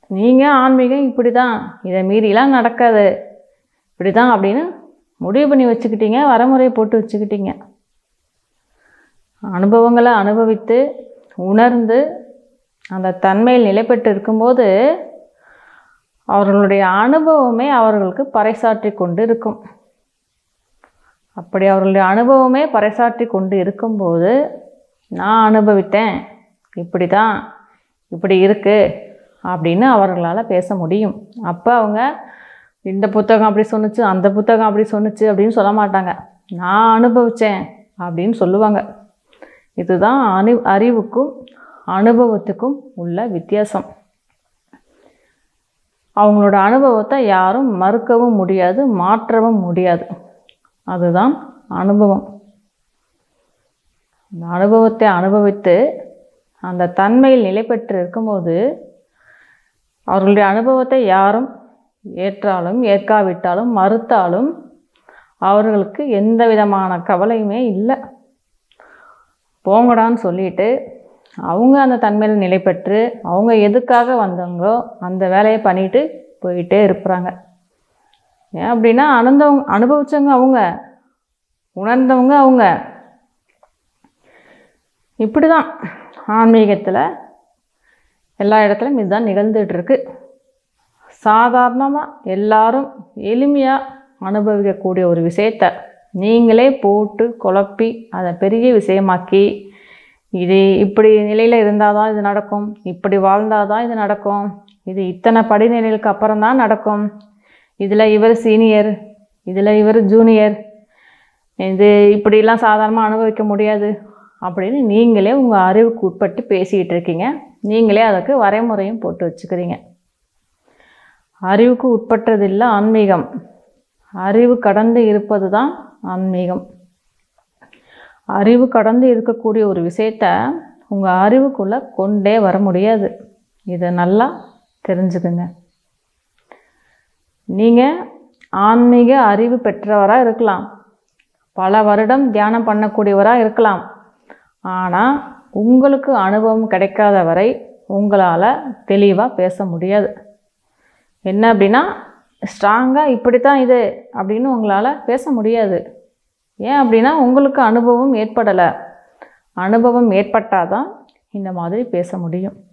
நீங்கள் ஆன்மீகம் இப்படி தான் இதை மீறிலாம் நடக்காது இப்படி தான் அப்படின்னு முடிவு பண்ணி வச்சுக்கிட்டீங்க வரமுறை போட்டு வச்சுக்கிட்டீங்க அனுபவங்களை அனுபவித்து உணர்ந்து அந்த தன்மையில் நிலை பெற்று இருக்கும்போது அவர்களுடைய அனுபவமே அவர்களுக்கு பறைசாற்றி கொண்டு இருக்கும் அப்படி அவர்களுடைய அனுபவமே பறைசாற்றி கொண்டு இருக்கும்போது நான் அனுபவித்தேன் இப்படி தான் இப்படி இருக்குது அப்படின்னு அவர்களால் பேச முடியும் அப்போ அவங்க இந்த புத்தகம் அப்படி சொன்னுச்சு அந்த புத்தகம் அப்படி சொன்னுச்சு அப்படின்னு சொல்ல மாட்டாங்க நான் அனுபவித்தேன் அப்படின்னு சொல்லுவாங்க இதுதான் அனு அறிவுக்கும் அனுபவத்துக்கும் உள்ள வித்தியாசம் அவங்களோட அனுபவத்தை யாரும் மறுக்கவும் முடியாது மாற்றவும் முடியாது அதுதான் அனுபவம் அந்த அனுபவத்தை அனுபவித்து அந்த தன்மையில் நிலை பெற்று இருக்கும்போது அவர்களுடைய அனுபவத்தை யாரும் ஏற்றாலும் ஏற்காவிட்டாலும் மறுத்தாலும் அவர்களுக்கு எந்த விதமான கவலையுமே இல்லை போங்கடான்னு சொல்லிட்டு அவங்க அந்த தன்மையில் நிலை பெற்று அவங்க எதுக்காக வந்தாங்களோ அந்த வேலையை பண்ணிட்டு போயிட்டே இருக்கிறாங்க ஏன் அப்படின்னா அனுந்தவங்க அனுபவிச்சவங்க அவங்க உணர்ந்தவங்க அவங்க இப்படி தான் ஆன்மீகத்தில் எல்லா இடத்துலையும் இதுதான் நிகழ்ந்துட்டு இருக்கு சாதாரணமாக எல்லாரும் எளிமையாக அனுபவிக்கக்கூடிய ஒரு விஷயத்த நீங்களே போட்டு குழப்பி அதை பெரிய விஷயமாக்கி இது இப்படி நிலையில் இருந்தால் தான் இது நடக்கும் இப்படி வாழ்ந்தால் தான் இது நடக்கும் இது இத்தனை படிநிலைகளுக்கு அப்புறம் தான் நடக்கும் இதில் இவர் சீனியர் இதில் இவர் ஜூனியர் இது இப்படிலாம் சாதாரணமாக அனுபவிக்க முடியாது அப்படின்னு நீங்களே உங்கள் அறிவுக்கு உட்பட்டு பேசிக்கிட்டு இருக்கீங்க நீங்களே அதுக்கு வரைமுறையும் போட்டு வச்சுக்கிறீங்க அறிவுக்கு உட்பட்டதில்லை ஆன்மீகம் அறிவு கடந்து இருப்பது தான் ஆன்மீகம் அறிவு கடந்து இருக்கக்கூடிய ஒரு விஷயத்த உங்கள் அறிவுக்குள்ளே கொண்டே வர முடியாது இதை நல்லா தெரிஞ்சுக்குங்க நீங்கள் ஆன்மீக அறிவு பெற்றவராக இருக்கலாம் பல வருடம் தியானம் பண்ணக்கூடியவராக இருக்கலாம் ஆனால் உங்களுக்கு அனுபவம் கிடைக்காத வரை உங்களால் தெளிவாக பேச முடியாது என்ன அப்படின்னா ஸ்ட்ராங்காக இப்படி தான் இது அப்படின்னு உங்களால் பேச முடியாது ஏன் அப்படின்னா உங்களுக்கு அனுபவம் ஏற்படலை அனுபவம் ஏற்பட்டால் தான் இந்த மாதிரி பேச முடியும்